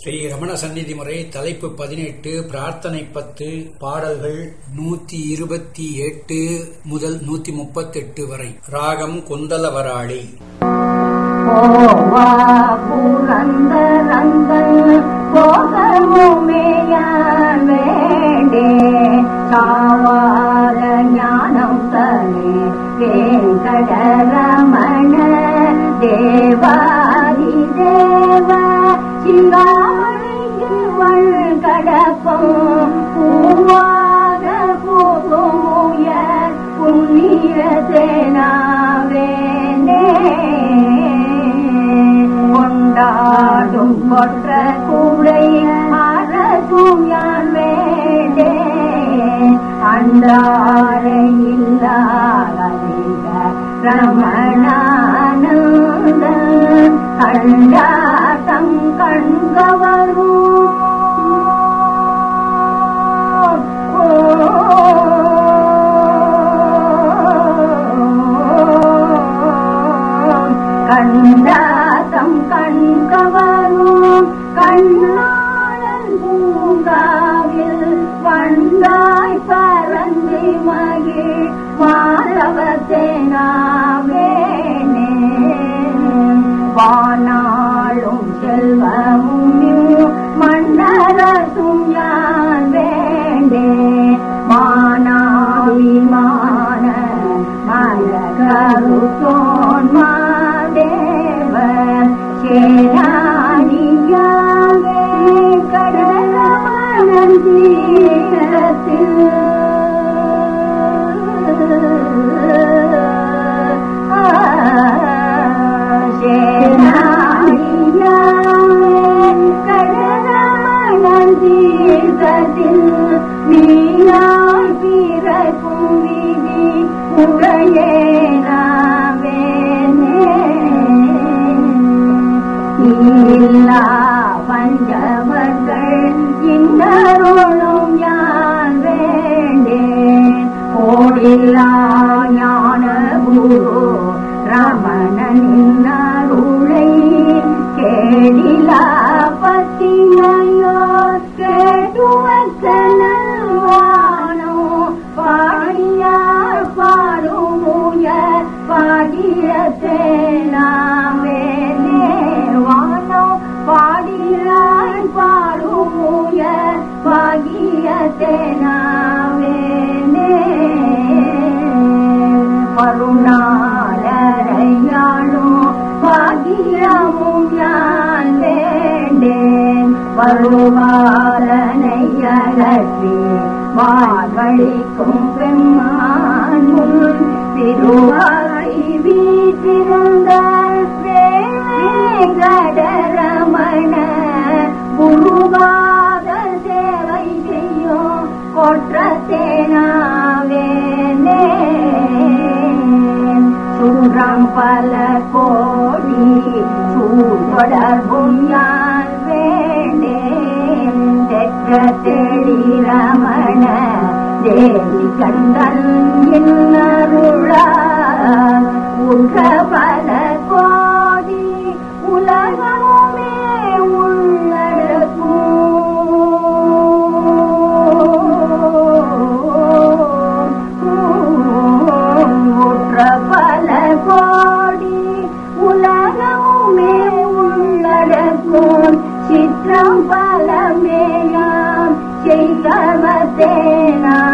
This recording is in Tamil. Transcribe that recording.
ஸ்ரீ ரமண சந்நிதி முறை தலைப்பு பதினெட்டு பிரார்த்தனை பத்து பாடல்கள் நூத்தி இருபத்தி எட்டு முதல் நூத்தி முப்பத்தெட்டு வரை ராகம் குந்தலவராளி போவா புரந்தரங்கள் போகமுமேயான் வேண்டே சாவாத ஞானம் தனே வேங்கடரமண தேவாதி தேவ சிங்காமணிக்கு வழ்கடப்பம் பூவாக போகுமுய புண்ணிய சேனாவேண்டே கொண்டாடும் கொற்ற கூடை அரசும் யான் வேண்டே அன்றாட இல்லாதிக ரமணானந்த கண்டாட்டம் கண்கவரும் கண்டாதம் கண்கவரும் கண்ணாளன் பூங்காவில் வந்தாய் பரந்து மகிழ் மாணவத்தேனாவேனே வானாளும் செல்வமும் மன்னரசும் யான் வேண்டே மானாவிமான மலகருத்தோன் மாதேவர் சேனானியாவே கடலமணன் இல்லா பஞ்சவர்கள் இன்னருளும் யான் வேண்டேன் கோடில்லா ஞான குரு ரமணனின் அருளை கேடிலா பத்தினையோ கேட்டுவச்சனல்வானோ பாடியார் பாடுமுய பாடியத்தேனாமே வானோ பாடியாய் பாடுமுய பாகியத்தேனாவே கருணாலரையாளும் பாகியமும் யான் வேண்டேன் வருவாலனை அகற்றி வாழ்வழிக்கும் பெம்மான் முன் திருவாரி வீற்றிருந்த கடரமண குருவாத சேவை செய்யும் கொற்றத்தேனாவேனே சுரம் பல கோடி சூழ்தொடர்பும் யான் வேண்டேன் தெற்ற தெளி ரமண தேவி கண்டன் இன்னருளா உற்ற பல கோடி உலகமே உள்ளடக்கும் முற்ற பல கோடி உலகமுமே உள்ளடக்கும் சிற்றம் பலமேயாம் செய்கவத்தேனா